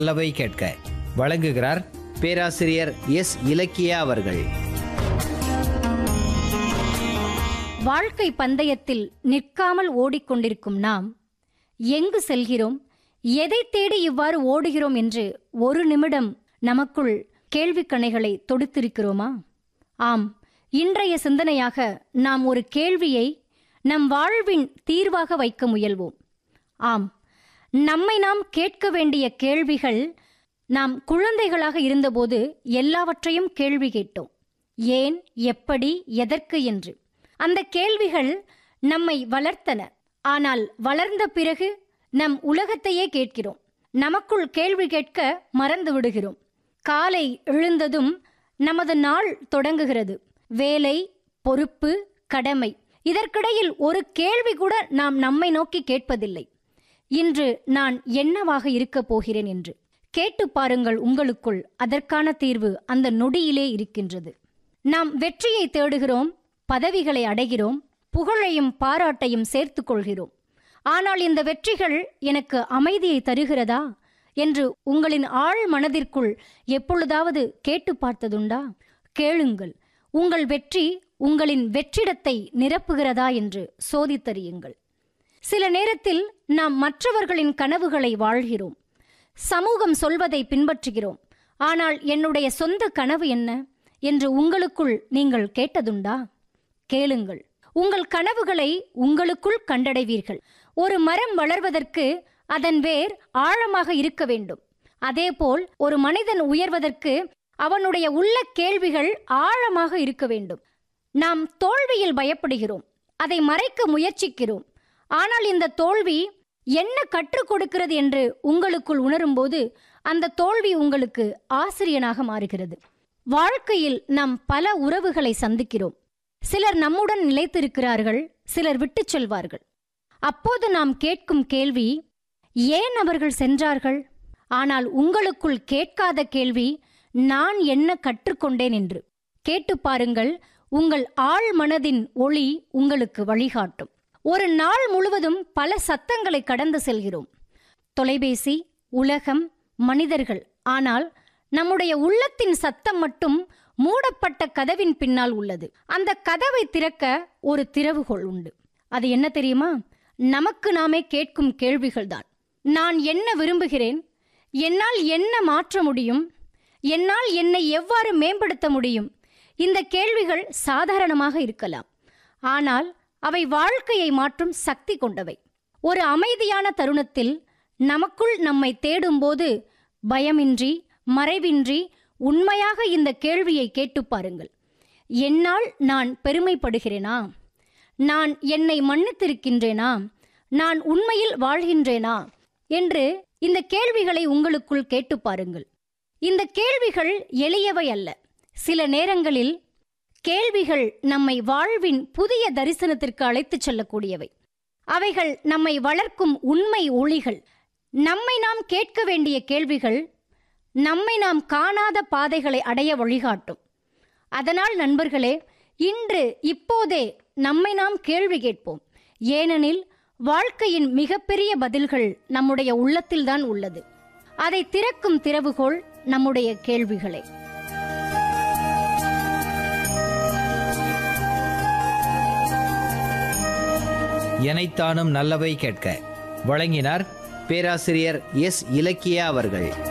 நல்லவை கேட்க வழங்குகிறார் பேராசிரியர் எஸ் இலக்கியா அவர்கள் வாழ்க்கை பந்தயத்தில் நிற்காமல் ஓடிக்கொண்டிருக்கும் நாம் எங்கு செல்கிறோம் எதை தேடி இவ்வாறு ஓடுகிறோம் என்று ஒரு நிமிடம் நமக்குள் கேள்விக்கணைகளை தொடுத்திருக்கிறோமா ஆம் இன்றைய சிந்தனையாக நாம் ஒரு கேள்வியை நம் வாழ்வின் தீர்வாக வைக்க முயல்வோம் ஆம் நம்மை நாம் கேட்க வேண்டிய கேள்விகள் நாம் குழந்தைகளாக இருந்தபோது எல்லாவற்றையும் கேள்வி கேட்டோம் ஏன் எப்படி எதற்கு என்று அந்த கேள்விகள் நம்மை வளர்த்தன ஆனால் வளர்ந்த பிறகு நம் உலகத்தையே கேட்கிறோம் நமக்குள் கேள்வி கேட்க மறந்து விடுகிறோம் காலை எழுந்ததும் நமது நாள் தொடங்குகிறது வேலை பொறுப்பு கடமை இதற்கிடையில் ஒரு கேள்வி கூட நாம் நம்மை நோக்கி கேட்பதில்லை இன்று நான் என்னவாக இருக்கப் போகிறேன் என்று கேட்டு பாருங்கள் உங்களுக்குள் அதற்கான தீர்வு அந்த நொடியிலே இருக்கின்றது நாம் வெற்றியை தேடுகிறோம் பதவிகளை அடைகிறோம் புகழையும் பாராட்டையும் சேர்த்துக் கொள்கிறோம் ஆனால் இந்த வெற்றிகள் எனக்கு அமைதியை தருகிறதா என்று உங்களின் ஆழ் மனதிற்குள் எப்பொழுதாவது கேட்டு பார்த்ததுண்டா கேளுங்கள் உங்கள் வெற்றி உங்களின் வெற்றிடத்தை நிரப்புகிறதா என்று சோதித்தறியுங்கள் சில நேரத்தில் நாம் மற்றவர்களின் கனவுகளை வாழ்கிறோம் சமூகம் சொல்வதை பின்பற்றுகிறோம் ஆனால் என்னுடைய சொந்த கனவு என்ன என்று உங்களுக்குள் நீங்கள் கேட்டதுண்டா கேளுங்கள் உங்கள் கனவுகளை உங்களுக்குள் கண்டடைவீர்கள் ஒரு மரம் வளர்வதற்கு அதன் வேர் ஆழமாக இருக்க வேண்டும் அதேபோல் ஒரு மனிதன் உயர்வதற்கு அவனுடைய உள்ள கேள்விகள் ஆழமாக இருக்க வேண்டும் நாம் தோல்வியில் பயப்படுகிறோம் அதை மறைக்க முயற்சிக்கிறோம் ஆனால் இந்த தோல்வி என்ன கற்றுக் கொடுக்கிறது என்று உங்களுக்குள் உணரும்போது அந்த தோல்வி உங்களுக்கு ஆசிரியனாக மாறுகிறது வாழ்க்கையில் நாம் பல உறவுகளை சந்திக்கிறோம் சிலர் நம்முடன் நிலைத்திருக்கிறார்கள் சிலர் விட்டுச் செல்வார்கள் அப்போது நாம் கேட்கும் கேள்வி ஏன் அவர்கள் சென்றார்கள் ஆனால் உங்களுக்குள் கேட்காத கேள்வி நான் என்ன கற்றுக்கொண்டேன் என்று கேட்டு பாருங்கள் உங்கள் ஆழ் மனதின் ஒளி உங்களுக்கு வழிகாட்டும் ஒரு நாள் முழுவதும் பல சத்தங்களை கடந்து செல்கிறோம் தொலைபேசி உலகம் மனிதர்கள் ஆனால் நம்முடைய உள்ளத்தின் சத்தம் மட்டும் மூடப்பட்ட கதவின் பின்னால் உள்ளது அந்த கதவை திறக்க ஒரு திறவுகோல் உண்டு அது என்ன தெரியுமா நமக்கு நாமே கேட்கும் கேள்விகள்தான் நான் என்ன விரும்புகிறேன் என்னால் என்ன மாற்ற முடியும் என்னால் என்னை எவ்வாறு மேம்படுத்த முடியும் இந்த கேள்விகள் சாதாரணமாக இருக்கலாம் ஆனால் அவை வாழ்க்கையை மாற்றும் சக்தி கொண்டவை ஒரு அமைதியான தருணத்தில் நமக்குள் நம்மை தேடும்போது பயமின்றி மறைவின்றி உண்மையாக இந்த கேள்வியை கேட்டு பாருங்கள் என்னால் நான் பெருமைப்படுகிறேனா நான் என்னை மன்னித்திருக்கின்றேனா நான் உண்மையில் வாழ்கின்றேனா என்று இந்த கேள்விகளை உங்களுக்குள் கேட்டு பாருங்கள் இந்த கேள்விகள் எளியவை அல்ல சில நேரங்களில் கேள்விகள் நம்மை வாழ்வின் புதிய தரிசனத்திற்கு அழைத்துச் செல்லக்கூடியவை அவைகள் நம்மை வளர்க்கும் உண்மை ஒளிகள் நம்மை நாம் கேட்க வேண்டிய கேள்விகள் நம்மை நாம் காணாத பாதைகளை அடைய வழிகாட்டும் அதனால் நண்பர்களே இன்று இப்போதே நம்மை நாம் கேள்வி கேட்போம் ஏனெனில் வாழ்க்கையின் மிகப்பெரிய பதில்கள் நம்முடைய உள்ளத்தில்தான் உள்ளது அதை திறக்கும் திறவுகோல் நம்முடைய கேள்விகளே எனைத்தானும் நல்லவை கேட்க வழங்கினார் பேராசிரியர் எஸ் இலக்கியா அவர்கள்